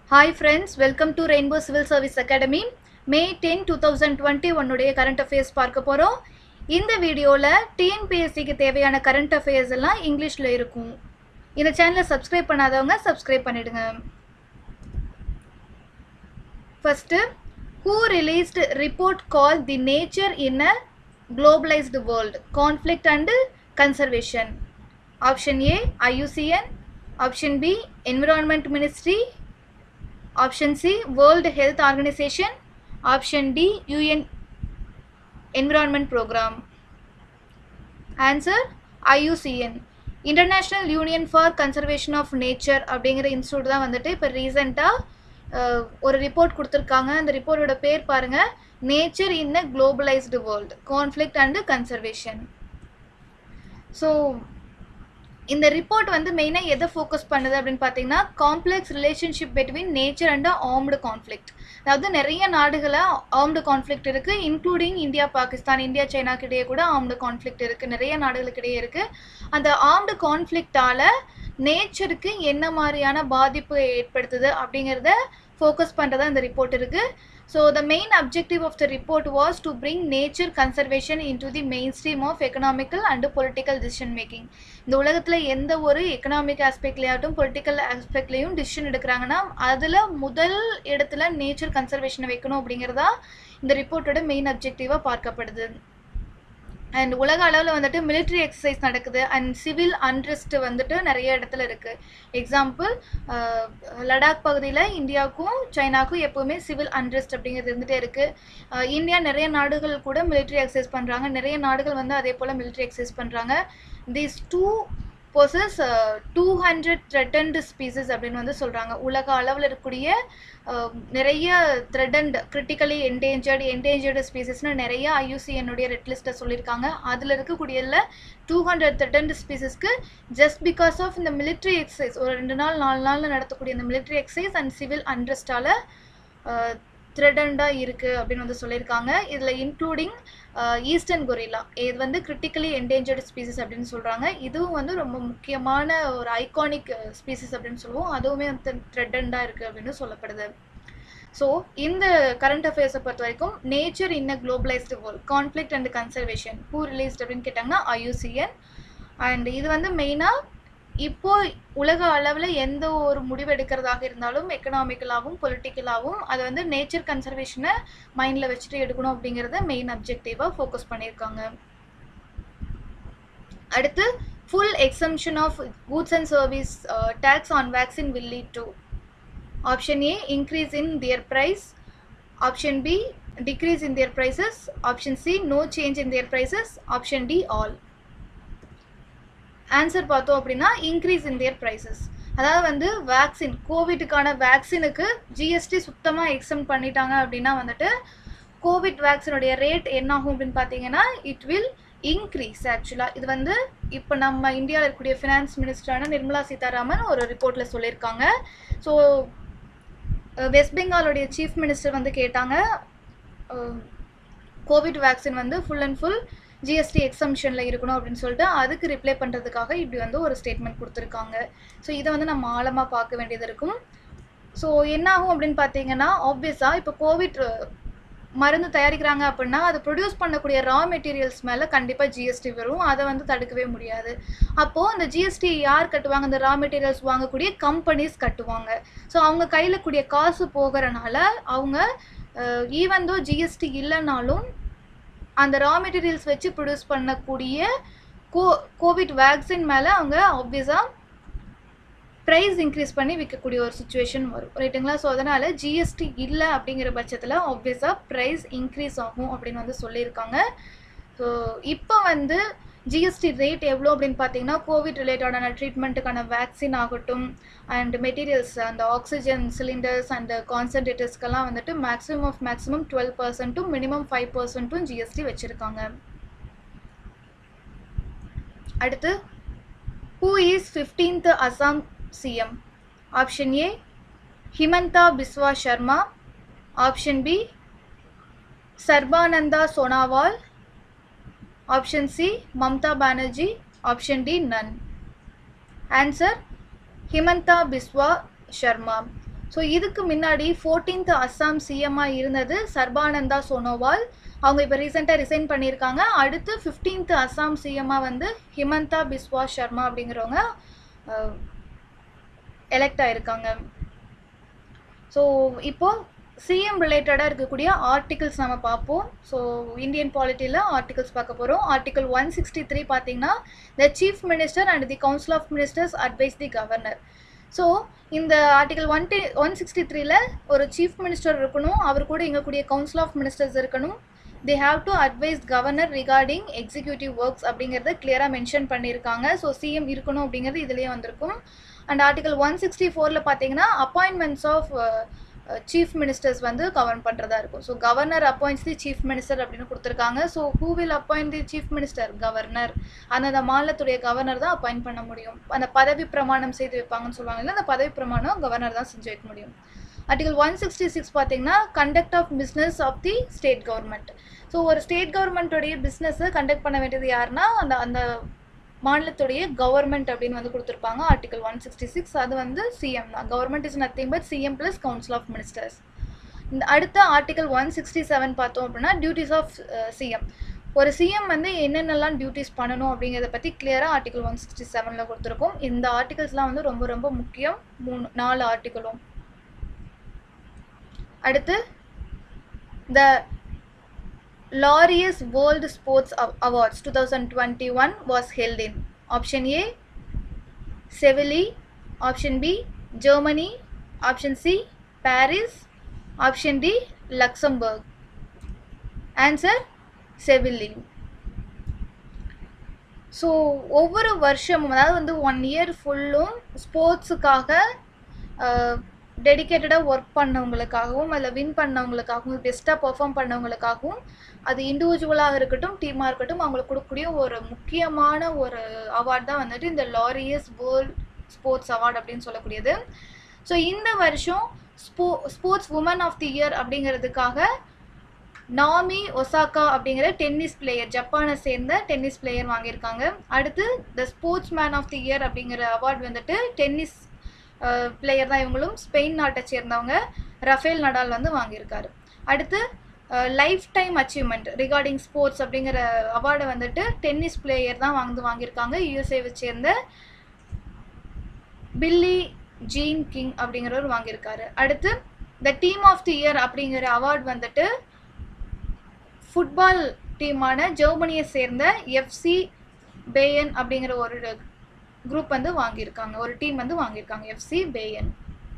Hi friends welcome to rainbow civil service academy May ten two thousand twenty ஒன்னுடைய current affairs பார்க்க போகிறோம் இந்த வீடியோவில் டிஎன்பிஎஸ்சிக்கு தேவையான கரண்ட் அஃபேர்ஸ் எல்லாம் இங்கிலீஷில் இருக்கும் இந்த சேனலை சப்ஸ்கிரைப் பண்ணாதவங்க சப்ஸ்கிரைப் பண்ணிடுங்க first who released report call the nature in a globalised world conflict and conservation option A IUCN option B environment ministry option C world health organisation option D UN environment programme answer IUCN international union for conservation of nature அப்படிங்கிற institute தான் வந்துட்டு இப்போ ரீசெண்டாக ஒரு report கொடுத்துருக்காங்க அந்த ரிப்போர்ட்டோட பேர் பாருங்கள் nature in a globalised world conflict and conservation so இந்த ரிப்போர்ட் வந்து மெயினாக எதை ஃபோக்கஸ் பண்ணுது அப்படின்னு பார்த்தீங்கன்னா complex relationship between nature and armed conflict அதாவது நிறைய நாடுகளில் ஆர்ம்டு கான்ஃப்ளிக்ட் இருக்குது இன்க்ளூடிங் இந்தியா பாகிஸ்தான் இந்தியா சைனாக்கு இடையே கூட ஆர்ம்டு கான்ஃப்ளிக்ட் இருக்குது நிறைய நாடுகளுக்கு இடையே இருக்குது அந்த ஆர்ம்டு கான்ஃப்ளிக்டால் நேச்சருக்கு என்ன மாதிரியான பாதிப்பு ஏற்படுத்துது அப்படிங்கிறத ஃபோக்கஸ் பண்ணுறதா இந்த ரிப்போர்ட் இருக்குது so the main objective of the report was to bring nature conservation into the mainstream of economical and political decision making இந்த உலகத்தில் எந்த ஒரு எக்கனாமிக் ஆஸ்பெக்ட்லேயாகட்டும் பொலிட்டிக்கல் ஆஸ்பெக்ட்லேயும் டிசிஷன் எடுக்கிறாங்கன்னா அதில் முதல் இடத்துல நேச்சர் கன்சர்வேஷனை வைக்கணும் அப்படிங்கிறதா இந்த ரிப்போர்ட்டோட மெயின் அப்ஜெக்டிவாக பார்க்கப்படுது அண்ட் உலக அளவில் வந்துட்டு மிலிட்ரி எக்ஸசைஸ் நடக்குது அண்ட் சிவில் அன்ரெஸ்ட் வந்துட்டு நிறைய இடத்துல இருக்குது எக்ஸாம்பிள் லடாக் பகுதியில் இந்தியாவுக்கும் சைனாக்கும் எப்போவுமே சிவில் அன்ரெஸ்ட் அப்படிங்கிறது இருந்துகிட்டே இருக்குது இந்தியா நிறைய நாடுகள் கூட மிலிட்ரி எக்ஸசைஸ் பண்ணுறாங்க நிறைய நாடுகள் வந்து அதே போல் மிலிட்ரி எக்ஸசைஸ் பண்ணுறாங்க these to possess two hundred threatened species அப்படின்னு வந்து சொல்கிறாங்க உலக அளவில் இருக்கக்கூடிய நிறைய த்ரெட்டன்ட் கிரிட்டிக்கலி என்டேஞ்சர்டு என்டேஞ்சர்டு ஸ்பீசஸ்னு நிறைய ஐயூசிஎன்னுடைய ரெட் லிஸ்ட்டில் சொல்லியிருக்காங்க அதில் இருக்கக்கூடியல டூ ஹண்ட்ரட் த்ரெட்டன்டு ஸ்பீசஸ்க்கு ஜஸ்ட் பிகாஸ் ஆஃப் இந்த மிலிட்ரி எக்ஸசைஸ் ஒரு ரெண்டு நாள் நாலு நாளில் நடத்தக்கூடிய இந்த மிலிட்ரி எக்ஸசைஸ் அண்ட் சிவில் அண்ட்ரஸ்டால் த்ரெட்டண்டாக இருக்குது அப்படின்னு வந்து சொல்லியிருக்காங்க இதில் இன்க்ளூடிங் ஈஸ்டர்ன் கொரில்லா இது வந்து கிரிட்டிக்கலி என்டேஞ்சர்டு ஸ்பீசிஸ் அப்படின்னு சொல்கிறாங்க இதுவும் வந்து ரொம்ப முக்கியமான ஒரு ஐகானிக் ஸ்பீசிஸ் அப்படின்னு சொல்லுவோம் அதுவுமே வந்து த்ரெட்டண்டாக இருக்குது அப்படின்னு சொல்லப்படுது ஸோ இந்த கரண்ட் அஃபேர்ஸை பொறுத்த வரைக்கும் nature in a globalised world conflict and conservation who released அப்படின்னு கேட்டாங்கன்னா ஐயூசிஎன் அண்ட் இது வந்து மெயினாக இப்போ உலக அளவில் எந்த ஒரு முடிவு எடுக்கிறதாக இருந்தாலும் எக்கனாமிக்கலாகவும் பொலிட்டிக்கலாகவும் அதை வந்து நேச்சர் கன்சர்வேஷனை மைண்டில் வச்சுட்டு எடுக்கணும் அப்படிங்கிறத மெயின் அப்ஜெக்டிவாக ஃபோக்கஸ் பண்ணியிருக்காங்க அடுத்து full exemption of goods and service tax on vaccine will lead to option A increase in their price option B decrease in their prices option C no change in their prices option D all answer பார்த்தோம் அப்படின்னா increase in their prices அதாவது வந்து vaccine கோவிட்டுக்கான வேக்சினுக்கு GST சுத்தமாக exempt பண்ணிட்டாங்க அப்படின்னா வந்துட்டு கோவிட் வேக்சினுடைய ரேட் என்ன ஆகும் அப்படின்னு பார்த்தீங்கன்னா இட் வில் இன்க்ரீஸ் ஆக்சுவலாக இது வந்து இப்போ நம்ம இந்தியாவில் இருக்கக்கூடிய ஃபினான்ஸ் மினிஸ்டரான நிர்மலா சீதாராமன் ஒரு ரிப்போர்ட்டில் சொல்லியிருக்காங்க ஸோ வெஸ்ட் பெங்காலுடைய சீஃப் மினிஸ்டர் வந்து கேட்டாங்க கோவிட் வேக்சின் வந்து ஃபுல் அண்ட் ஃபுல் ஜிஎஸ்டி எக்ஸம்ஷனில் இருக்கணும் அப்படின்னு சொல்லிட்டு அதுக்கு ரிப்ளை பண்ணுறதுக்காக இப்படி வந்து ஒரு ஸ்டேட்மெண்ட் கொடுத்துருக்காங்க ஸோ இதை வந்து நம்ம ஆழமாக பார்க்க வேண்டியது இருக்கும் ஸோ என்ன ஆகும் அப்படின்னு பார்த்தீங்கன்னா ஆப்வியஸாக இப்போ கோவிட் மருந்து தயாரிக்கிறாங்க அப்படின்னா அதை ப்ரொடியூஸ் பண்ணக்கூடிய ரா மெட்டீரியல்ஸ் மேலே கண்டிப்பாக ஜிஎஸ்டி வரும் அதை வந்து தடுக்கவே முடியாது அப்போது அந்த ஜிஎஸ்டி யார் கட்டுவாங்க அந்த ரா மெட்டீரியல்ஸ் வாங்கக்கூடிய கம்பெனிஸ் கட்டுவாங்க ஸோ அவங்க கையில் கூடிய காசு போகிறனால அவங்க ஈவன் தோ ஜிஎஸ்டி இல்லைனாலும் அந்த ரா மெட்டீரியல்ஸ் வச்சு ப்ரொடியூஸ் பண்ணக்கூடிய கோ கோவிட் வேக்சின் மேலே அவங்க ஆப்வியஸாக ப்ரைஸ் இன்க்ரீஸ் பண்ணி விற்கக்கூடிய ஒரு சுச்சுவேஷன் வரும் ரைட்டுங்களா ஸோ அதனால் ஜிஎஸ்டி இல்லை அப்படிங்கிற பட்சத்தில் ஆப்வியஸாக ப்ரைஸ் இன்க்ரீஸ் ஆகும் அப்படின்னு வந்து சொல்லியிருக்காங்க ஸோ இப்போ வந்து ஜிஎஸ்டி ரேட் எவ்வளோ அப்படின்னு பார்த்தீங்கன்னா கோவிட் ரிலேட்டடான ட்ரீட்மெண்ட்டுக்கான வேக்சின் ஆகட்டும் அண்ட் மெட்டீரியல்ஸ் அந்த ஆக்சிஜன் சிலிண்டர்ஸ் அண்ட் கான்சன்ட்ரேட்டர்ஸ்க்கெல்லாம் வந்துட்டு மேக்ஸிமம் ஆஃப் மேக்ஸிமம் டுவெல் பர்சன்ட்டும் மினிமம் ஃபைவ் பர்சன்ட்டும் ஜிஎஸ்டி வச்சுருக்காங்க அடுத்து who is fifteenth Assam CM option A Himanta Biswa Sarma option B Sarbananda Sonowal option C Mamata Banerjee option D none answer Himanta Biswa Sarma so இதுக்கு முன்னாடி ஃபோர்டீன்த் அஸ்ஸாம் சிஎம்மாக இருந்தது சர்பானந்தா சோனோவால் அவங்க இப்போ ரீசெண்டாக ரிசைன் பண்ணியிருக்காங்க அடுத்து ஃபிஃப்டீன்த் அஸ்ஸாம் சிஎம்மாக வந்து ஹிமந்தா பிஸ்வா சர்மா அப்படிங்கிறவங்க எலெக்ட் ஆயிருக்காங்க ஸோ இப்போ சிஎம் ரிலேட்டடாக இருக்கக்கூடிய ஆர்டிகல்ஸ் நம்ம பார்ப்போம் ஸோ இந்தியன் பாலிட்டியில் ஆர்டிகல்ஸ் பார்க்க போகிறோம் ஆர்டிகல் ஒன் சிக்ஸ்டி த்ரீ பார்த்தீங்கன்னா the chief minister and the council of ministers advise the governor so இந்த article one D one sixty த்ரீல ஒரு சீஃப் மினிஸ்டர் இருக்கணும் அவர் கூட இங்கக்கூடிய கவுன்சில் ஆஃப் மினிஸ்டர்ஸ் இருக்கணும் they have to advise governor regarding executive works அப்படிங்கிறத கிளியராக mention பண்ணியிருக்காங்க so CM இருக்கணும் அப்படிங்கிறது இதுலேயே வந்திருக்கும் அண்ட் ஆர்டிகல் ஒன் சிக்ஸ்டி ஃபோரில் பார்த்தீங்கன்னா அப்பாயின்மெண்ட்ஸ் ஆஃப் சீஃப் மினிஸ்டர்ஸ் வந்து கவர்ன் பண்ணுறதா இருக்கும் so governor appoints the chief minister அப்படின்னு கொடுத்துருக்காங்க so who will appoint the chief minister governor அந்தந்த மாநிலத்துடைய கவர்னர் தான் அப்பாயிண்ட் பண்ண முடியும் அந்த பதவி பிரமாணம் செய்து வைப்பாங்கன்னு சொல்லுவாங்க இல்லை அந்த பதவி பிரமாணம் கவர்னர் தான் செஞ்சு வைக்க முடியும் ஆர்டிகல் ஒன் சிக்ஸ்டி சிக்ஸ் பார்த்தீங்கன்னா conduct of business of the state government so ஒரு ஸ்டேட் கவர்மெண்ட்டோடைய பிஸ்னஸை கண்டக்ட் பண்ண வேண்டியது யாருன்னா அந்த அந்த மாநிலத்துடைய கவர்மெண்ட் அப்படின்னு வந்து கொடுத்துருப்பாங்க ஆர்டிகல் ஒன் சிக்ஸ்டி சிக்ஸ் அது வந்து சிஎம் தான் government is nothing but CM plus council of ministers இந்த அடுத்த ஆர்டிகல் ஒன் சிக்ஸ்டி செவன் பார்த்தோம் அப்படின்னா டியூட்டிஸ் ஆஃப் சிஎம் ஒரு சிஎம் வந்து என்னென்னலாம் டியூட்டிஸ் பண்ணணும் அப்படிங்கிறத பற்றி கிளியராக ஆர்டிகல் ஒன் சிக்ஸ்டி செவனில் கொடுத்துருக்கோம் இந்த ஆர்டிகல்ஸ்லாம் வந்து ரொம்ப ரொம்ப முக்கியம் மூணு நாலு ஆர்டிகளும் அடுத்து the Laureus World Sports Awards 2021 was held in option A Seville, option B Germany, option C Paris, option D Luxembourg. Answer Seville. So ஒவ்வொரு வருஷமும் அதாவது வந்து ஒன் இயர் ஃபுல்லும் ஸ்போர்ட்ஸுக்காக டெடிக்கேட்டடாக ஒர்க் பண்ணவங்களுக்காகவும் அதில் வின் பண்ணவங்களுக்காகவும் பெஸ்ட்டாக பெர்ஃபார்ம் பண்ணவங்களுக்காகவும் அது இண்டிவிஜுவலாக இருக்கட்டும் டீமாக இருக்கட்டும் அவங்களுக்கு கொடுக்கக்கூடிய ஒரு முக்கியமான ஒரு அவார்ட் தான் வந்துட்டு இந்த லாரியஸ் வேர்ல்ட் ஸ்போர்ட்ஸ் அவார்டு அப்படின்னு சொல்லக்கூடியது ஸோ இந்த வருஷம் ஸ்போ sportswoman of the year அப்படிங்கிறதுக்காக நாமி ஒசாக்கா அப்படிங்கிற டென்னிஸ் பிளேயர் ஜப்பானை சேர்ந்த டென்னிஸ் பிளேயர் வாங்கியிருக்காங்க அடுத்து the sportsman of the year அப்படிங்கிற அவார்டு வந்துட்டு டென்னிஸ் பிளேயர் தான் இவங்களும் ஸ்பெயின் நாட்டை சேர்ந்தவங்க ரஃபேல் நடால் வந்து வாங்கியிருக்காரு அடுத்து lifetime achievement regarding sports அப்படிங்கிற அவார்டை வந்துட்டு டென்னிஸ் பிளேயர் தான் வந்து வாங்கியிருக்காங்க யூஎஸ்ஏவை சேர்ந்த பில்லி ஜீன் கிங் அப்படிங்கிறவர் வாங்கியிருக்காரு அடுத்து the team of the year அப்படிங்கிற அவார்டு வந்துட்டு ஃபுட்பால் டீமான ஜெர்மனியை சேர்ந்த எஃப்சி பேயன் அப்படிங்கிற ஒரு குரூப் வந்து வாங்கியிருக்காங்க ஒரு டீம் வந்து வாங்கியிருக்காங்க எஃப்சி பேயன்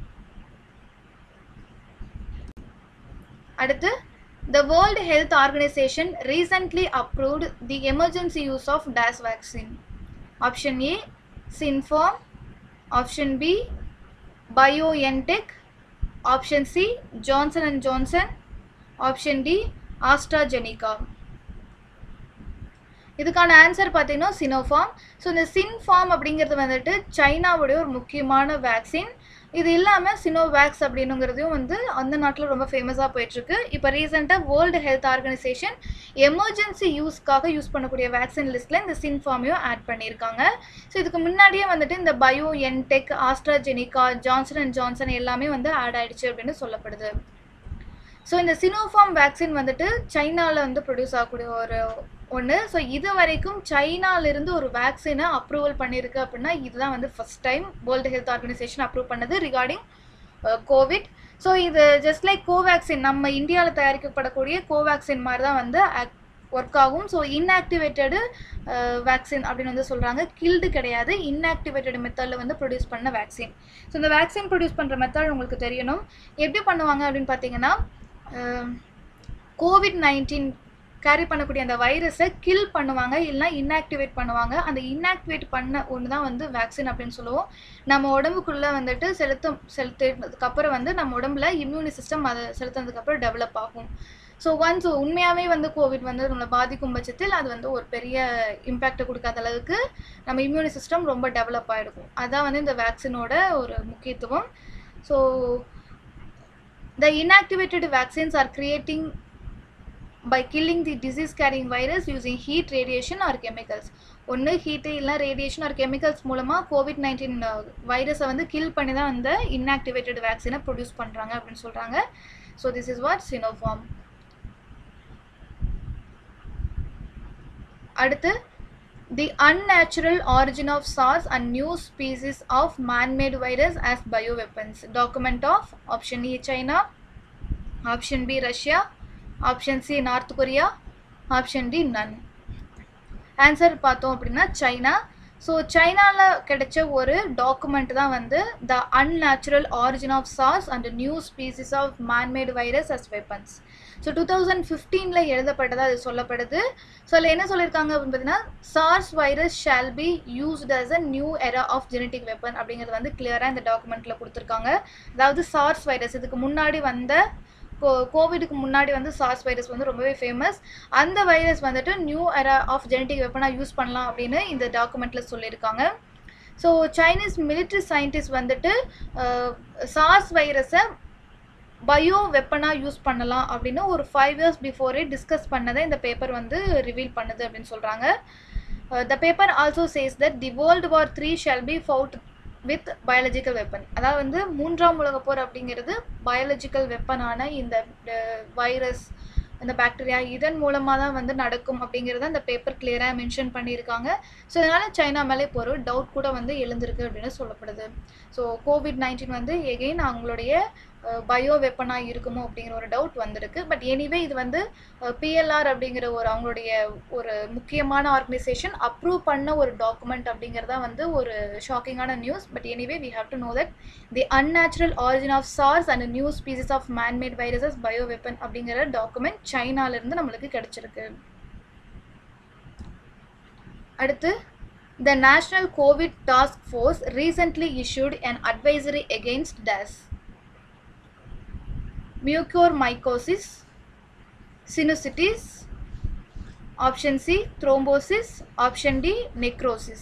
அடுத்து the World health Organization recently approved the emergency use of this vaccine option A Sinopharm option B BioNTech option C Johnson and Johnson option D AstraZeneca இதுக்கான answer பார்த்தீங்கன்னா Sinopharm so இந்த Sinopharm அப்படிங்கிறது வந்துட்டு சைனாவுடைய ஒரு முக்கியமான vaccine இது இல்லாமல் சினோவேக்ஸ் அப்படின்னுங்கிறதையும் வந்து அந்த நாட்டில் ரொம்ப ஃபேமஸாக போயிட்டுருக்கு இப்போ ரீசெண்டாக வேர்ல்டு ஹெல்த் ஆர்கனைசேஷன் எமர்ஜென்சி யூஸ்க்காக யூஸ் பண்ணக்கூடிய வேக்சின் லிஸ்ட்டில் இந்த சின்ஃபார்மையும் ஆட் பண்ணியிருக்காங்க ஸோ இதுக்கு முன்னாடியே வந்துட்டு இந்த BioNTech AstraZeneca Johnson and Johnson எல்லாமே வந்து ஆட் ஆயிடுச்சு அப்படின்னு சொல்லப்படுது ஸோ இந்த சினோஃபார்ம் வேக்சின் வந்துட்டு சைனாவில் வந்து ப்ரொடியூஸ் ஆகக்கூடிய ஒரு ஒன்று ஸோ இது வரைக்கும் சைனாலிருந்து ஒரு வேக்சினை அப்ரூவல் பண்ணியிருக்கு அப்படின்னா இதுதான் வந்து first time World health Organization approve பண்ணது ரிகார்டிங் கோவிட் ஸோ இது ஜஸ்ட் லைக் கோவேக்சின் நம்ம இந்தியாவில் தயாரிக்கப்படக்கூடிய கோவேக்சின் மாதிரி தான் வந்து ஒர்க் ஆகும் ஸோ இன்ஆக்டிவேட்டடு வேக்சின் அப்படின்னு வந்து சொல்கிறாங்க கில்டு கிடையாது இன்ஆக்டிவேட்டட் மெத்தடில் வந்து ப்ரொடியூஸ் பண்ண வேக்சின் ஸோ இந்த வேக்சின் ப்ரொடியூஸ் பண்ணுற மெத்தட் உங்களுக்கு தெரியணும் எப்படி பண்ணுவாங்க அப்படின்னு பார்த்தீங்கன்னா கோவிட் நைன்டீன் கேரி பண்ணக்கூடிய அந்த வைரஸை கில் பண்ணுவாங்க இல்லைனா இன்ஆக்டிவேட் பண்ணுவாங்க அந்த இன்ஆக்டிவேட் பண்ண ஒன்று தான் வந்து வேக்சின் அப்படின்னு சொல்லுவோம் நம்ம உடம்புக்குள்ளே வந்துட்டு செலுத்தும் செலுத்தினதுக்கப்புறம் வந்து நம்ம உடம்புல இம்யூனி சிஸ்டம் அதை செலுத்தினதுக்கப்புறம் டெவலப் ஆகும் ஸோ ஒன்ஸ் உண்மையாகவே வந்து கோவிட் வந்து நம்மளை பாதிக்கும் பட்சத்தில் அது வந்து ஒரு பெரிய இம்பேக்டை கொடுக்காத அளவுக்கு நம்ம இம்யூனி சிஸ்டம் ரொம்ப டெவலப் ஆகிருக்கும் அதான் வந்து இந்த வேக்சினோட ஒரு முக்கியத்துவம் so the inactivated vaccines are creating by killing the disease carrying virus using heat radiation or chemicals ஒன்று ஹீட்டு இல்லை ரேடியேஷன் ஆர் கெமிக்கல்ஸ் மூலமாக கோவிட் நைன்டீன் வைரஸை வந்து கில் பண்ணி தான் வந்து இன்ஆக்டிவேட்டட் வேக்சினை ப்ரொடியூஸ் பண்ணுறாங்க அப்படின்னு சொல்கிறாங்க so this is what Sinopharm அடுத்து the unnatural origin of SARS and new species of man-made virus as bioweapons. Document of option E China, option B Russia, option C North Korea, option D none. Answer பார்த்தோம் அப்படின்னா China so சைனாவில் கிடைச்ச ஒரு document தான் வந்து the unnatural origin of SARS and new species of manmade virus as weapons so two thousand ஃபிஃப்டீனில் எழுதப்பட்டதாக அது சொல்லப்படுது ஸோ அதில் என்ன சொல்லியிருக்காங்க அப்படின்னு பார்த்தீங்கன்னா SARS virus shall be used as a new era of genetic weapon அப்படிங்கிறது வந்து கிளியராக இந்த டாக்குமெண்ட்டில் கொடுத்துருக்காங்க அதாவது சார்ஸ் வைரஸ் இதுக்கு முன்னாடி வந்த கோ கோவிடுக்கு முன்னாடி வந்து சார்ஸ் வைரஸ் வந்து ரொம்பவே ஃபேமஸ் அந்த வைரஸ் வந்துட்டு நியூ எரா ஆஃப் ஜெனட்டிக் வெப்பனாக யூஸ் பண்ணலாம் அப்படின்னு இந்த டாக்குமெண்ட்டில் சொல்லியிருக்காங்க ஸோ சைனீஸ் மிலிட்ரி சயின்டிஸ்ட் வந்துட்டு சார்ஸ் வைரஸை பயோ வெப்பனாக யூஸ் பண்ணலாம் அப்படின்னு ஒரு ஃபைவ் இயர்ஸ் பிஃபோரே டிஸ்கஸ் பண்ணதை இந்த பேப்பர் வந்து ரிவீல் பண்ணுது அப்படின்னு சொல்கிறாங்க the paper also says that the world war three shall be fought with biological weapon அதாவது வந்து மூன்றாம் உலக போர் அப்படிங்கிறது பயாலஜிக்கல் வெப்பனான இந்த வைரஸ் இந்த பாக்டீரியா இதன் மூலமாக தான் வந்து நடக்கும் அப்படிங்கிறத அந்த பேப்பர் கிளியராக மென்ஷன் பண்ணியிருக்காங்க ஸோ இதனால் சைனா மேலே இப்போ ஒரு டவுட் கூட வந்து எழுந்திருக்கு அப்படின்னு சொல்லப்படுது ஸோ கோவிட் நைன்டீன் வந்து எகெயின் அவங்களுடைய பயோ வெப்பனாக இருக்குமோ அப்படிங்கிற ஒரு டவுட் வந்திருக்கு பட் எனிவே இது வந்து பிஎல்ஆர் அப்படிங்கிற ஒரு அவங்களுடைய ஒரு முக்கியமான ஆர்கனைசேஷன் அப்ரூவ் பண்ண ஒரு டாக்குமெண்ட் அப்படிங்கிறதா வந்து ஒரு ஷாக்கிங்கான news but anyway we have to know that the unnatural origin of SARS and new species of manmade viruses bio weapon அப்படிங்கிற டாக்குமெண்ட் சைனாலேருந்து நம்மளுக்கு கிடைச்சிருக்கு அடுத்து The National COVID Task Force recently issued an advisory against DAS. mucormycosis, sinusitis, option C thrombosis, option D necrosis.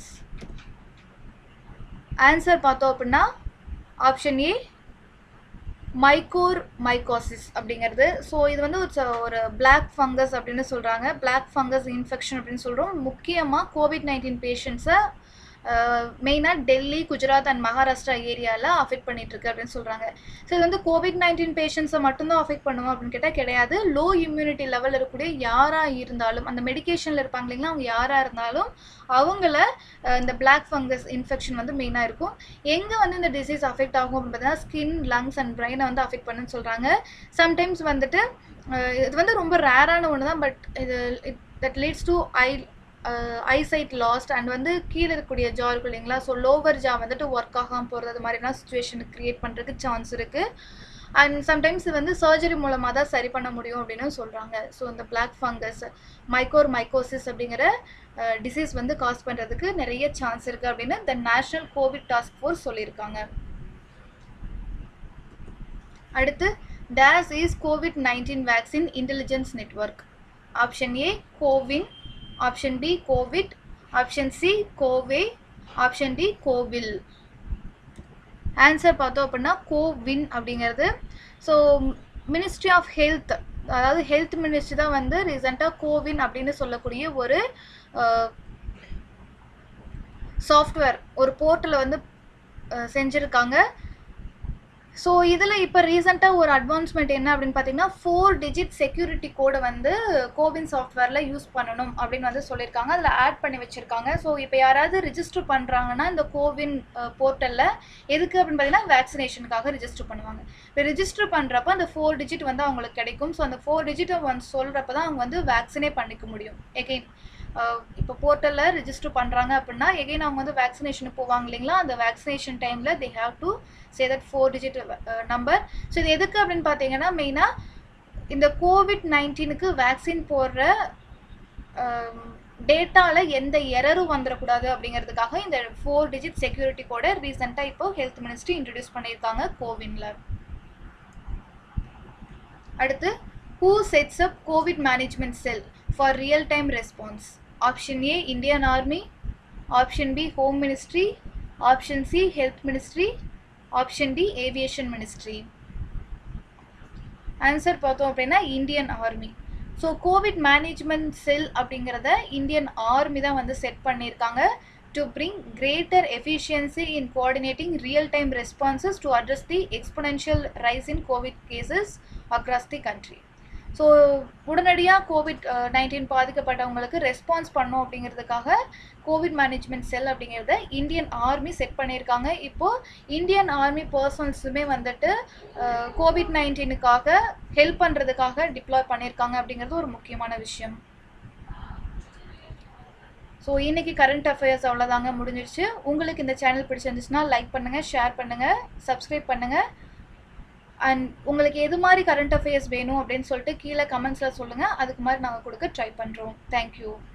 Answer பார்த்தோம் அப்படின்னா option A mucormycosis அப்படிங்கிறது so இது வந்து ஒரு ஒரு பிளாக் ஃபங்கஸ் அப்படின்னு சொல்கிறாங்க பிளாக் ஃபங்கஸ் இன்ஃபெக்ஷன் அப்படின்னு சொல்கிறோம் முக்கியமாக கோவிட் நைன்டீன் பேஷண்ட்ஸை மெயினாக டெல்லி குஜராத் அண்ட் மகாராஷ்டிரா ஏரியாவில் அஃபெக்ட் பண்ணிட்டு இருக்கு அப்படின்னு சொல்கிறாங்க ஸோ இது வந்து கோவிட் நைன்டீன் பேஷண்ட்ஸை மட்டும்தான் அஃபெக்ட் பண்ணுவோம் அப்படின்னு கேட்டால் கிடையாது லோ இம்யூனிட்டி லெவல் இருக்கக்கூடிய யாராக இருந்தாலும் அந்த மெடிக்கேஷனில் இருப்பாங்க இல்லைங்களா அவங்க யாராக இருந்தாலும் அவங்கள இந்த பிளாக் ஃபங்கஸ் இன்ஃபெக்ஷன் வந்து மெயினாக இருக்கும் எங்கே வந்து இந்த டிசீஸ் அஃபெக்ட் ஆகும் அப்படின்னு பார்த்தீங்கன்னா ஸ்கின் லங்ஸ் அண்ட் பிரெயினை வந்து அஃபெக்ட் பண்ணுன்னு சொல்கிறாங்க சம்டைம்ஸ் வந்துட்டு இது வந்து ரொம்ப ரேரான ஒன்று தான் பட் இது it that leads to eye eyesight lost and வந்து கீழே இருக்கக்கூடிய ஜா இருக்கும் இல்லைங்களா ஸோ லோவர் ஜா வந்துட்டு ஒர்க் ஆகாமல் போகிறது அது மாதிரிலாம் சுச்சுவேஷனுக்கு க்ரியேட் பண்ணுறதுக்கு சான்ஸ் இருக்குது அண்ட் சம்டைம்ஸ் இது வந்து சர்ஜரி மூலமாக தான் சரி பண்ண முடியும் அப்படின்னு சொல்கிறாங்க ஸோ இந்த பிளாக் ஃபங்கஸ் மைக்கோர் மைக்கோசிஸ் அப்படிங்கிற டிசீஸ் வந்து காஸ் பண்ணுறதுக்கு நிறைய சான்ஸ் இருக்குது அப்படின்னு the national Covid task force சொல்லியிருக்காங்க அடுத்து this is Covid nineteen vaccine intelligence network option A CoWIN option B Covid option C Cove option D Covil answer பார்த்தோம் அப்படின்னா கோவின் அப்படிங்கிறது ஸோ மினிஸ்ட்ரி ஆஃப் ஹெல்த் அதாவது health ministry தான் வந்து ரீசெண்டாக CoWIN அப்படின்னு சொல்லக்கூடிய ஒரு சாஃப்ட்வேர் ஒரு போர்ட்டலை வந்து செஞ்சுருக்காங்க ஸோ இதில் இப்போ ரீசெண்டாக ஒரு அட்வான்ஸ்மெண்ட் என்ன அப்படின்னு பார்த்தீங்கன்னா ஃபோர் டிஜிட் செக்யூரிட்டி கோடை வந்து கோவின் சாஃப்ட்வேரில் யூஸ் பண்ணணும் அப்படின்னு வந்து சொல்லியிருக்காங்க அதில் ஆட் பண்ணி வச்சுருக்காங்க ஸோ இப்போ யாராவது ரிஜிஸ்டர் பண்ணுறாங்கன்னா இந்த கோவின் போர்ட்டலில் எதுக்கு அப்படின்னு பார்த்தீங்கன்னா வேக்சினேஷனுக்காக ரிஜிஸ்டர் பண்ணுவாங்க இப்போ ரிஜிஸ்டர் பண்ணுறப்ப அந்த ஃபோர் டிஜிட் வந்து அவங்களுக்கு கிடைக்கும் ஸோ அந்த ஃபோர் டிஜிட்டை வந்து சொல்கிறப்ப தான் அவங்க வந்து வேக்சினே பண்ணிக்க முடியும் எகெயின் இப்போ போர்ட்டலில் ரிஜிஸ்டர் பண்ணுறாங்க அப்படின்னா எகெயின் அவங்க வந்து வேக்சினேஷனுக்கு போவாங்க இல்லைங்களா அந்த வேக்சினேஷன் டைமில் they have to say that four digit number so இது எதுக்கு அப்படின்னு பார்த்தீங்கன்னா மெயினாக இந்த கோவிட் நைன்டீனுக்கு வேக்சின் போடுற டேட்டாவில் எந்த எரரும் வந்துடக்கூடாது அப்படிங்கிறதுக்காக இந்த ஃபோர் டிஜிட் செக்யூரிட்டி கோடை ரீசெண்டாக இப்போ ஹெல்த் மினிஸ்ட்ரி இன்ட்ரடியூஸ் பண்ணியிருக்காங்க கோவினில் அடுத்து who sets up Covid management cell for real time response option A Indian Army option B home ministry option C health ministry option D aviation ministry answer பார்த்தோம் அப்படின்னா Indian Army so Covid management cell அப்படிங்கிறத Indian Army தான் வந்து set பண்ணியிருக்காங்க to bring greater efficiency in coordinating real time responses to address the exponential rise in Covid cases across the country so உடனடியாக Covid nineteen பாதிக்கப்பட்டவங்களுக்கு response பண்ணும் அப்படிங்கிறதுக்காக Covid management cell அப்படிங்கிறத Indian army set பண்ணியிருக்காங்க இப்போது Indian Army பர்சனல்ஸுமே வந்துட்டு Covid நைன்டீனுக்காக help பண்ணுறதுக்காக டிப்ளாய் பண்ணியிருக்காங்க அப்படிங்கிறது ஒரு முக்கியமான விஷயம் ஸோ இன்றைக்கி கரண்ட் அஃபேர்ஸ் அவ்வளோதாங்க முடிஞ்சிருச்சு உங்களுக்கு இந்த சேனல் பிடிச்சிருந்துச்சுன்னா லைக் பண்ணுங்கள் ஷேர் பண்ணுங்கள் சப்ஸ்கிரைப் பண்ணுங்கள் அண்ட் உங்களுக்கு எது மாதிரி கரண்ட் அஃபேர்ஸ் வேணும் அப்படின்னு சொல்லிட்டு கீழே கமெண்ட்ஸில் சொல்லுங்கள் அதுக்கு மாதிரி நாங்கள் கொடுக்க ட்ரை பண்ணுறோம் தேங்க்யூ